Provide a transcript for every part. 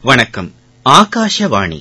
வணக்கம் ஆகாஷவாணி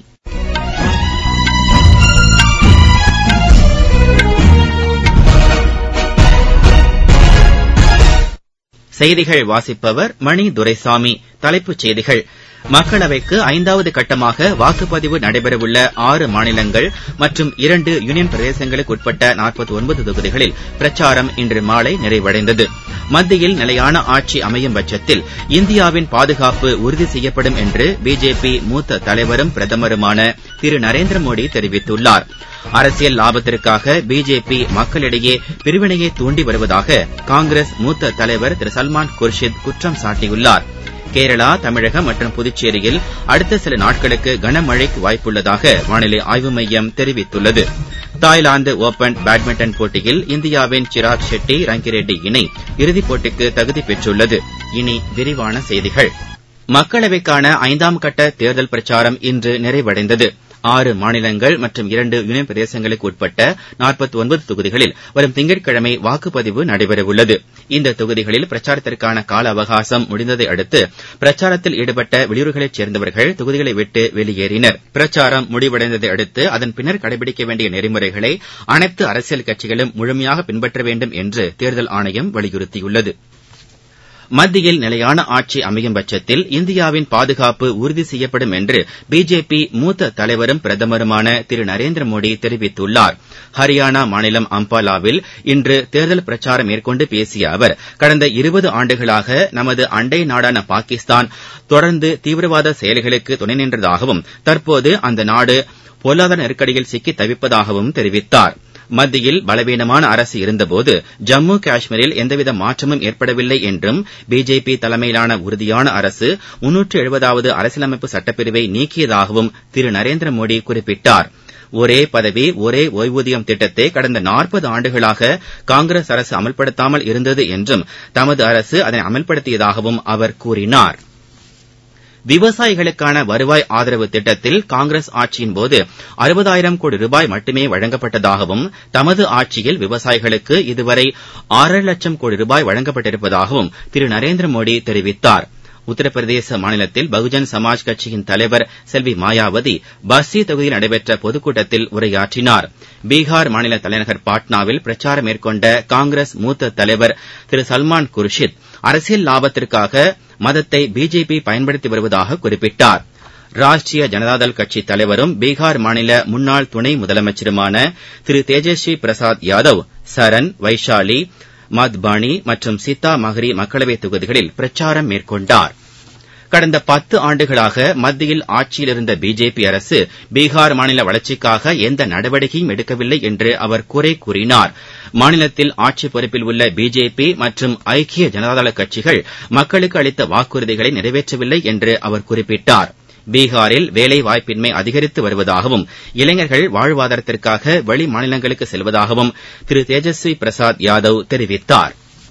செய்திகள் வாசிப்பவர் மணி துரைசாமி தலைப்புச் செய்திகள் மக்களவைக்கு ஐந்தாவது கட்டமாக வாக்குப்பதிவு நடைபெறவுள்ள ஆறு மாநிலங்கள் மற்றும் இரண்டு யூனியன் பிரதேசங்களுக்கு உட்பட்ட நாற்பத்தி ஒன்பது தொகுதிகளில் பிரச்சாரம் இன்று மாலை நிறைவடைந்தது மத்தியில் நிலையான ஆட்சி அமையும் பட்சத்தில் இந்தியாவின் பாதுகாப்பு உறுதி செய்யப்படும் என்று பிஜேபி மூத்த தலைவரும் பிரதமருமான திரு நரேந்திர மோடி தெரிவித்துள்ளார் அரசியல் லாபத்திற்காக பிஜேபி மக்களிடையே பிரிவினையை தூண்டி வருவதாக காங்கிரஸ் மூத்த தலைவர் திரு சல்மான் குர்ஷித் குற்றம் சாட்டியுள்ளார் கேரளா தமிழகம் மற்றும் புதுச்சேரியில் அடுத்த சில நாட்களுக்கு கனமழைக்கு வாய்ப்புள்ளதாக வானிலை ஆய்வு மையம் தெரிவித்துள்ளது தாய்லாந்து ஒபன் பேட்மிண்டன் போட்டியில் இந்தியாவின் சிராக் ஷெட்டி ரங்கிரெட்டி இணை இறுதிப் போட்டிக்கு தகுதி பெற்றுள்ளது இனி விரிவான செய்திகள் மக்களவைக்கான ஐந்தாம் கட்ட தேர்தல் பிரச்சாரம் இன்று நிறைவடைந்தது ஆறு மாநிலங்கள் மற்றும் இரண்டு யூனியன் பிரதேசங்களுக்கு உட்பட்ட நாற்பத்தி ஒன்பது தொகுதிகளில் வரும் திங்கட்கிழமை வாக்குப்பதிவு நடைபெறவுள்ளது இந்த தொகுதிகளில் பிரச்சாரத்திற்கான கால அவகாசம் முடிந்ததை அடுத்து பிரச்சாரத்தில் ஈடுபட்ட வெளியூர்களைச் சேர்ந்தவர்கள் தொகுதிகளை விட்டு வெளியேறினர் பிரச்சாரம் முடிவடைந்ததை அடுத்து அதன் பின்னர் கடைபிடிக்க வேண்டிய நெறிமுறைகளை அனைத்து அரசியல் கட்சிகளும் முழுமையாக பின்பற்ற வேண்டும் என்று தேர்தல் ஆணையம் வலியுறுத்தியுள்ளது மத்தியில் நிலையான ஆட்சி அமையும் பட்சத்தில் இந்தியாவின் பாதுகாப்பு உறுதி செய்யப்படும் என்று பிஜேபி மூத்த தலைவரும் பிரதமருமான திரு நரேந்திர மோடி தெரிவித்துள்ளார் ஹரியானா மாநிலம் அம்பாலாவில் இன்று தேர்தல் பிரச்சாரம் மேற்கொண்டு பேசிய அவர் கடந்த இருபது ஆண்டுகளாக நமது அண்டை நாடான பாகிஸ்தான் தொடர்ந்து தீவிரவாத செயல்களுக்கு துணை நின்றதாகவும் தற்போது அந்த நாடு பொருளாதார நெருக்கடியில் சிக்கி தவிப்பதாகவும் தெரிவித்தார் மத்தியில் பலவீனமான அரசு இருந்தபோது ஜம்மு காஷ்மீரில் எந்தவித மாற்றமும் ஏற்படவில்லை என்றும் பிஜேபி தலைமையிலான உறுதியான அரசு முன்னூற்று எழுபதாவது அரசியலமைப்பு சட்டப்பிரிவை நீக்கியதாகவும் திரு நரேந்திர மோடி குறிப்பிட்டார் ஒரே பதவி ஒரே ஓய்வூதியம் திட்டத்தை கடந்த நாற்பது ஆண்டுகளாக காங்கிரஸ் அரசு அமல்படுத்தாமல் இருந்தது என்றும் தமது அரசு அதனை அமல்படுத்தியதாகவும் அவர் கூறினார் விவசாயிகளுக்கான வருவாய் ஆதரவு திட்டத்தில் காங்கிரஸ் ஆட்சியின்போது அறுபதாயிரம் கோடி ரூபாய் மட்டுமே வழங்கப்பட்டதாகவும் தமது ஆட்சியில் விவசாயிகளுக்கு இதுவரை ஆறரை லட்சம் கோடி ரூபாய் வழங்கப்பட்டிருப்பதாகவும் திரு நரேந்திர மோடி தெரிவித்தார் உத்தரப்பிரதேச மாநிலத்தில் பகுஜன் சமாஜ் கட்சியின் தலைவர் செல்வி மாயாவதி பஸ்தி தொகுதியில் நடைபெற்ற பொதுக்கூட்டத்தில் உரையாற்றினார் பீகார் மாநில தலைநகர் பாட்னாவில் பிரச்சாரம் மேற்கொண்ட காங்கிரஸ் மூத்த தலைவர் திரு சல்மான் குர்ஷித் அரசியல் லாபத்திற்காக மதத்தை பிஜேபி பயன்படுத்தி வருவதாக குறிப்பிட்டார் ராஷ்டிரிய ஜனதாதள் கட்சி தலைவரும் பீகார் மாநில முன்னாள் துணை முதலமைச்சருமான திரு தேஜஸ்வி பிரசாத் யாதவ் சரண் வைஷாலி மத்பானி மற்றும் சீதா மஹரி மக்களவைத் தொகுதிகளில் பிரச்சாரம் மேற்கொண்டார் கடந்த பத்து ஆண்டுகளாக மத்தியில் ஆட்சியில் இருந்த பிஜேபி அரசு பீகார் மாநில வளர்ச்சிக்காக எந்த நடவடிக்கையும் எடுக்கவில்லை என்று அவர் குறை கூறினார் மாநிலத்தில் ஆட்சி பொறுப்பில் உள்ள பிஜேபி மற்றும் ஐக்கிய ஜனதாதள கட்சிகள் மக்களுக்கு அளித்த வாக்குறுதிகளை நிறைவேற்றவில்லை என்று அவர் குறிப்பிட்டார் பீகாரில் வேலை வாய்ப்பின்மை அதிகரித்து வருவதாகவும் இளைஞர்கள் வாழ்வாதாரத்திற்காக வெளி மாநிலங்களுக்கு செல்வதாகவும் திரு தேஜஸ்வி பிரசாத் யாதவ் தெரிவித்தார்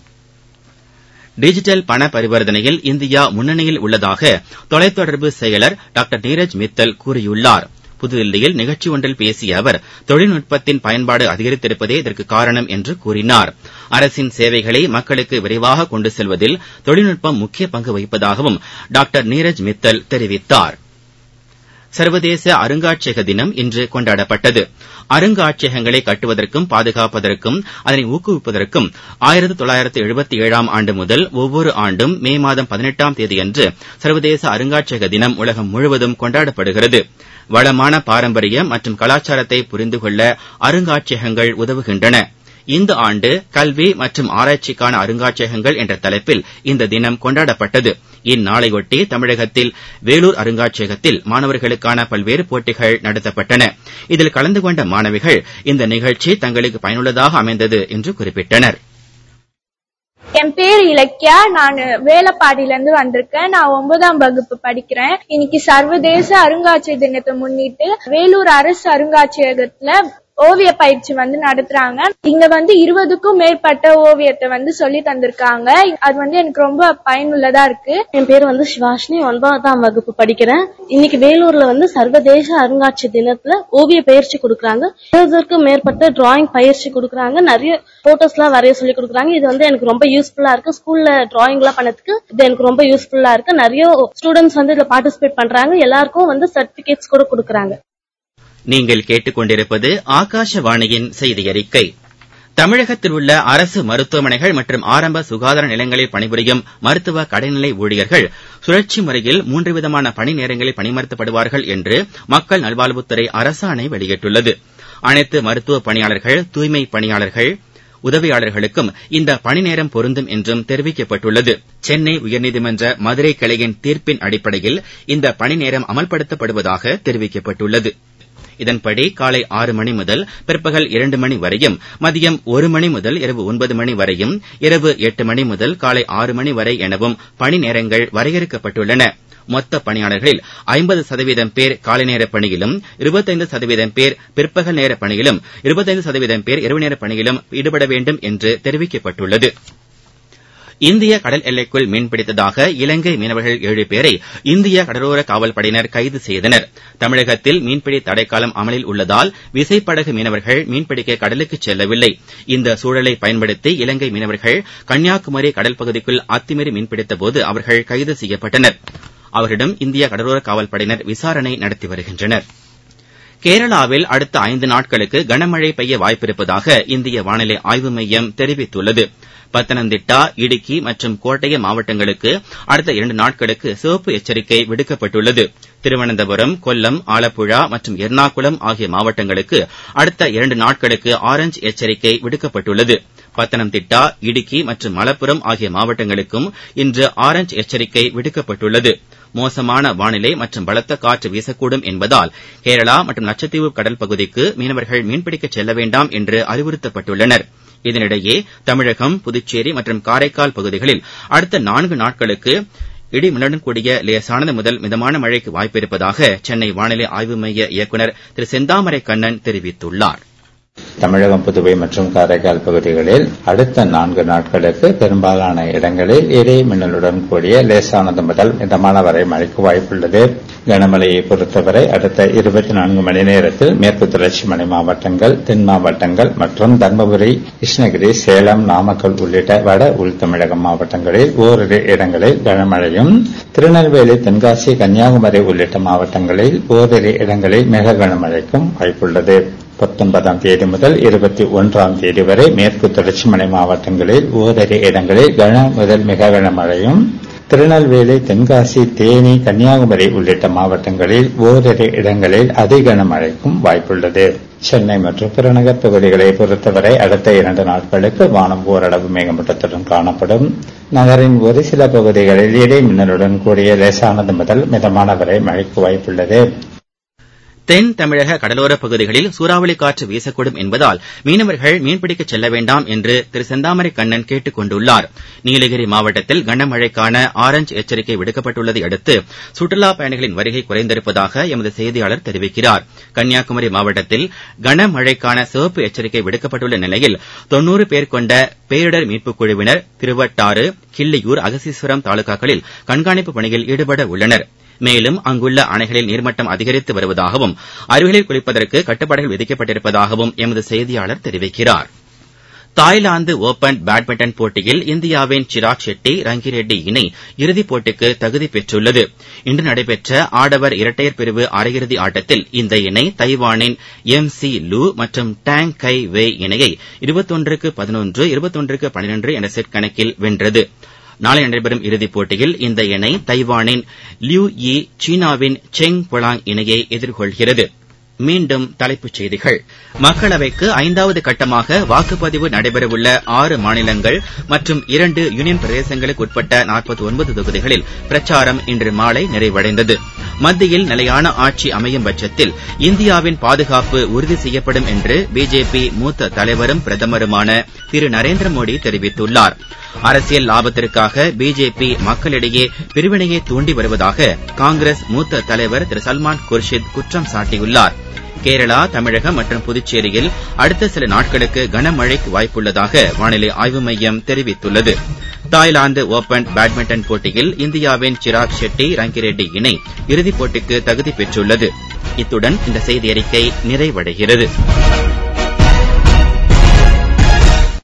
டிஜிட்டல் பண பரிவர்த்தனையில் இந்தியா முன்னணியில் உள்ளதாக தொலைத்தொடர்பு செயலர் டாக்டர் நீரஜ் மித்தல் கூறியுள்ளார் புதுதில்லியில் நிகழ்ச்சி ஒன்றில் பேசிய அவர் தொழில்நுட்பத்தின் பயன்பாடு அதிகரித்திருப்பதே இதற்கு காரணம் என்று கூறினார் அரசின் சேவைகளை மக்களுக்கு விரைவாக கொண்டு செல்வதில் தொழில்நுட்பம் முக்கிய பங்கு வகிப்பதாகவும் டாக்டர் நீரஜ் மித்தல் தெரிவித்தார் சர்வதேச அருங்காட்சியக தினம் இன்று கொண்டாடப்பட்டது அருங்காட்சியகங்களை கட்டுவதற்கும் பாதுகாப்பதற்கும் அதனை ஊக்குவிப்பதற்கும் ஆயிரத்து தொள்ளாயிரத்து எழுபத்தி ஏழாம் ஆண்டு முதல் ஒவ்வொரு ஆண்டும் மே மாதம் பதினெட்டாம் தேதியன்று சர்வதேச அருங்காட்சியக தினம் உலகம் முழுவதும் கொண்டாடப்படுகிறது வளமான பாரம்பரியம் மற்றும் கலாச்சாரத்தை புரிந்து கொள்ள அருங்காட்சியகங்கள் உதவுகின்றன இந்த ஆண்டு கல்வி மற்றும் ஆராய்ச்சிக்கான அருங்காட்சியகங்கள் என்ற தலைப்பில் இந்த தினம் கொண்டாடப்பட்டது இந்நாளையொட்டி தமிழகத்தில் வேலூர் அருங்காட்சியகத்தில் மாணவர்களுக்கான பல்வேறு போட்டிகள் நடத்தப்பட்டன இதில் கலந்து கொண்ட மாணவிகள் இந்த நிகழ்ச்சி தங்களுக்கு பயனுள்ளதாக அமைந்தது என்று குறிப்பிட்டனர் என் பேர் இலக்கியா நான் வேலப்பாடியில இருந்து வந்திருக்கேன் நான் ஒன்பதாம் வகுப்பு படிக்கிறேன் இன்னைக்கு சர்வதேச அருங்காட்சியக தினத்தை முன்னிட்டு வேலூர் அரசு அருங்காட்சியகத்துல ஓவிய பயிற்சி வந்து நடத்துறாங்க இங்க வந்து இருபதுக்கும் மேற்பட்ட ஓவியத்தை வந்து சொல்லி தந்திருக்காங்க அது வந்து எனக்கு ரொம்ப பயனுள்ளதா இருக்கு என் பேர் வந்து சிவாஷினி ஒன்பதாம் வகுப்பு படிக்கிறேன் இன்னைக்கு வேலூர்ல வந்து சர்வதேச அருங்காட்சிய தினத்துல ஓவிய பயிற்சி கொடுக்கறாங்க இருபதுக்கும் மேற்பட்ட டிராயிங் பயிற்சி கொடுக்கறாங்க நிறைய போட்டோஸ் எல்லாம் வரைய சொல்லி கொடுக்கறாங்க இது வந்து எனக்கு ரொம்ப யூஸ்ஃபுல்லா இருக்கு ஸ்கூல்ல டிராயிங் எல்லாம் பண்ணதுக்கு இது எனக்கு ரொம்ப யூஸ்ஃபுல்லா இருக்கு நிறைய ஸ்டூடெண்ட்ஸ் வந்து இதுல பார்ட்டிசிபேட் பண்றாங்க எல்லாருக்கும் வந்து சர்டிபிகேட்ஸ் கூட கொடுக்கறாங்க நீங்கள் கேட்டுக்கொண்டிருப்பது ஆகாஷவாணியின் செய்தி அறிக்கை தமிழகத்தில் உள்ள அரசு மருத்துவமனைகள் மற்றும் ஆரம்ப சுகாதார நிலையங்களில் பணிபுரியும் மருத்துவ கடைநிலை ஊழியர்கள் சுழற்சி முறையில் மூன்று விதமான பணி நேரங்களில் பணிமர்த்தப்படுவார்கள் என்று மக்கள் நல்வாழ்வுத்துறை அரசாணை வெளியிட்டுள்ளது அனைத்து மருத்துவ பணியாளர்கள் தூய்மை பணியாளர்கள் உதவியாளர்களுக்கும் இந்த பணி நேரம் பொருந்தும் என்றும் தெரிவிக்கப்பட்டுள்ளது சென்னை உயர்நீதிமன்ற மதுரை கிளையின் தீர்ப்பின் அடிப்படையில் இந்த பணி நேரம் அமல்படுத்தப்படுவதாக தெரிவிக்கப்பட்டுள்ளது இதன்படி காலை ஆறு மணி முதல் பிற்பகல் இரண்டு மணி வரையும் மதியம் ஒரு மணி முதல் இரவு ஒன்பது மணி வரையும் இரவு எட்டு மணி முதல் காலை ஆறு மணி வரை எனவும் பணி நேரங்கள் வரையறுக்கப்பட்டுள்ளன மொத்த பணியாளர்களில் ஐம்பது சதவீதம் பேர் காலை நேர பணியிலும் இருபத்தைந்து சதவீதம் பேர் பிற்பகல் நேர பணியிலும் இருபத்தைந்து சதவீதம் பேர் இரவு நேர பணியிலும் ஈடுபட வேண்டும் என்று தெரிவிக்கப்பட்டுள்ளது இந்திய கடல் எல்லைக்குள் மீன்பிடித்ததாக இலங்கை மீனவர்கள் ஏழு பேரை இந்திய கடலோர காவல்படையினர் கைது செய்தனர் தமிழகத்தில் மீன்பிடி தடைக்காலம் அமலில் உள்ளதால் விசைப்படகு மீனவர்கள் மீன்பிடிக்க கடலுக்கு செல்லவில்லை இந்த சூழலை பயன்படுத்தி இலங்கை மீனவர்கள் கன்னியாகுமரி கடல் பகுதிக்குள் அத்துமீறி மீன்பிடித்தபோது அவர்கள் கைது செய்யப்பட்டனர் அவர்களிடம் இந்திய கடலோர காவல்படையினர் விசாரணை நடத்தி வருகின்றனர் கேரளாவில் அடுத்த ஐந்து நாட்களுக்கு கனமழை பெய்ய வாய்ப்பிருப்பதாக இந்திய வானிலை ஆய்வு மையம் தெரிவித்துள்ளது பத்தனந்திட்டா இடுக்கி மற்றும் கோட்டயம் மாவட்டங்களுக்கு அடுத்த இரண்டு நாட்களுக்கு சிவப்பு எச்சரிக்கை விடுக்கப்பட்டுள்ளது திருவனந்தபுரம் கொல்லம் ஆலப்புழா மற்றும் எர்ணாகுளம் ஆகிய மாவட்டங்களுக்கு அடுத்த இரண்டு நாட்களுக்கு ஆரஞ்ச் எச்சரிக்கை விடுக்கப்பட்டுள்ளது பத்தனம்திட்டா இடுக்கி மற்றும் மலப்புரம் ஆகிய மாவட்டங்களுக்கும் இன்று ஆரஞ்ச் எச்சரிக்கை விடுக்கப்பட்டுள்ளது மோசமான வானிலை மற்றும் பலத்த காற்று வீசக்கூடும் என்பதால் கேரளா மற்றும் லட்சத்தீவு கடல் பகுதிக்கு மீனவர்கள் மீன்பிடிக்க செல்ல வேண்டாம் என்று அறிவுறுத்தப்பட்டுள்ளனர் இதனிடையே தமிழகம் புதுச்சேரி மற்றும் காரைக்கால் பகுதிகளில் அடுத்த நான்கு நாட்களுக்கு இடி மின்னலுடன் கூடிய லேசானது முதல் மிதமான மழைக்கு வாய்ப்பிருப்பதாக சென்னை வானிலை ஆய்வு மைய இயக்குநர் திரு செந்தாமரை கண்ணன் தெரிவித்துள்ளார் தமிழகம் புதுவை மற்றும் காரைக்கால் பகுதிகளில் அடுத்த நான்கு நாட்களுக்கு பெரும்பாலான இடங்களில் இடி மின்னலுடன் கூடிய லேசானது முதல் மிதமான வரை மழைக்கு வாய்ப்புள்ளது கனமழையை பொறுத்தவரை அடுத்த இருபத்தி நான்கு மணி நேரத்தில் மேற்கு தொடர்ச்சி மலை மாவட்டங்கள் தென் மாவட்டங்கள் மற்றும் தருமபுரி கிருஷ்ணகிரி சேலம் நாமக்கல் உள்ளிட்ட வட உள் தமிழக மாவட்டங்களில் ஓரிரு இடங்களில் கனமழையும் திருநெல்வேலி தென்காசி கன்னியாகுமரி உள்ளிட்ட மாவட்டங்களில் ஓரிரு இடங்களில் மிக கனமழைக்கும் வாய்ப்புள்ளது பத்தொன்பதாம் தேதி முதல் இருபத்தி ஒன்றாம் தேதி வரை மேற்கு தொடர்ச்சி மலை மாவட்டங்களில் ஓரிரு இடங்களில் கன முதல் மிக கனமழையும் திருநெல்வேலி தென்காசி தேனி கன்னியாகுமரி உள்ளிட்ட மாவட்டங்களில் ஓரிரு இடங்களில் அதிகன மழைக்கும் வாய்ப்புள்ளது சென்னை மற்றும் புறநகர் பகுதிகளை பொறுத்தவரை அடுத்த இரண்டு நாட்களுக்கு வானம் ஓரளவு மேகமூட்டத்துடன் காணப்படும் நகரின் ஒரு சில பகுதிகளில் இடி மின்னலுடன் கூடிய லேசானது முதல் மிதமான வரை மழைக்கு வாய்ப்புள்ளது தென் தமிழக கடலோரப் பகுதிகளில் சூறாவளி காற்று வீசக்கூடும் என்பதால் மீனவர்கள் மீன்பிடிக்க செல்ல வேண்டாம் என்று திரு செந்தாமரை கண்ணன் கேட்டுக் கொண்டுள்ளார் நீலகிரி மாவட்டத்தில் கனமழைக்கான ஆரஞ்ச் எச்சரிக்கை விடுக்கப்பட்டுள்ளதை அடுத்து சுற்றுலாப் பயணிகளின் வருகை குறைந்திருப்பதாக எமது செய்தியாளர் தெரிவிக்கிறார் கன்னியாகுமரி மாவட்டத்தில் கனமழைக்கான சிவப்பு எச்சரிக்கை விடுக்கப்பட்டுள்ள நிலையில் தொன்னூறு பேர் கொண்ட பேரிடர் மீட்புக் குழுவினர் திருவட்டாறு கிள்ளியூர் அகசீஸ்வரம் தாலுகாக்களில் கண்காணிப்பு பணியில் ஈடுபட உள்ளனர் மேலும் அங்குள்ள அணைகளில் நீர்மட்டம் அதிகரித்து வருவதாகவும் அருவிகளில் குளிப்பதற்கு கட்டுப்பாடுகள் விதிக்கப்பட்டிருப்பதாகவும் எமது செய்தியாளர் தெரிவிக்கிறார் தாய்லாந்து ஒபன் பேட்மிண்டன் போட்டியில் இந்தியாவின் சிராக் ஷெட்டி ரங்கிரெட்டி இணை இறுதிப் போட்டிக்கு தகுதி பெற்றுள்ளது இன்று நடைபெற்ற ஆடவர் இரட்டையர் பிரிவு அரையிறுதி ஆட்டத்தில் இந்த இணை தைவானின் எம் சி லூ மற்றும் டேங் கை வேய் இணையை இருபத்தொன்றுக்கு பதினொன்று இருபத்தொன்றுக்கு பனிரெண்டு என்ற செட் கணக்கில் வென்றது நாளை நடைபெறும் இறுதிப் போட்டியில் இந்த இணை தைவானின் லியூ யி சீனாவின் செங் பொலாங் இணையை எதிர்கொள்கிறது மீண்டும் தலைப்புச் செய்திகள் மக்களவைக்கு ஐந்தாவது கட்டமாக வாக்குப்பதிவு நடைபெறவுள்ள ஆறு மாநிலங்கள் மற்றும் இரண்டு யூனியன் பிரதேசங்களுக்கு உட்பட்ட நாற்பத்தி ஒன்பது தொகுதிகளில் பிரச்சாரம் இன்று மாலை நிறைவடைந்தது மத்தியில் நிலையான ஆட்சி அமையும் பட்சத்தில் இந்தியாவின் பாதுகாப்பு உறுதி செய்யப்படும் என்று பிஜேபி மூத்த தலைவரும் பிரதமருமான திரு நரேந்திர மோடி தெரிவித்துள்ளார் அரசியல் லாபத்திற்காக பிஜேபி மக்களிடையே பிரிவினையை தூண்டி வருவதாக காங்கிரஸ் மூத்த தலைவர் திரு சல்மான் குர்ஷித் குற்றம் சாட்டியுள்ளார் கேரளா தமிழகம் மற்றும் புதுச்சேரியில் அடுத்த சில நாட்களுக்கு கனமழைக்கு வாய்ப்புள்ளதாக வானிலை ஆய்வு மையம் தெரிவித்துள்ளது தாய்லாந்து ஓபன் பேட்மிண்டன் போட்டியில் இந்தியாவின் சிராக் ஷெட்டி ரங்கிரெட்டி இணை இறுதிப் போட்டிக்கு தகுதி பெற்றுள்ளது இத்துடன் இந்த செய்தி அறிக்கை நிறைவடைகிறது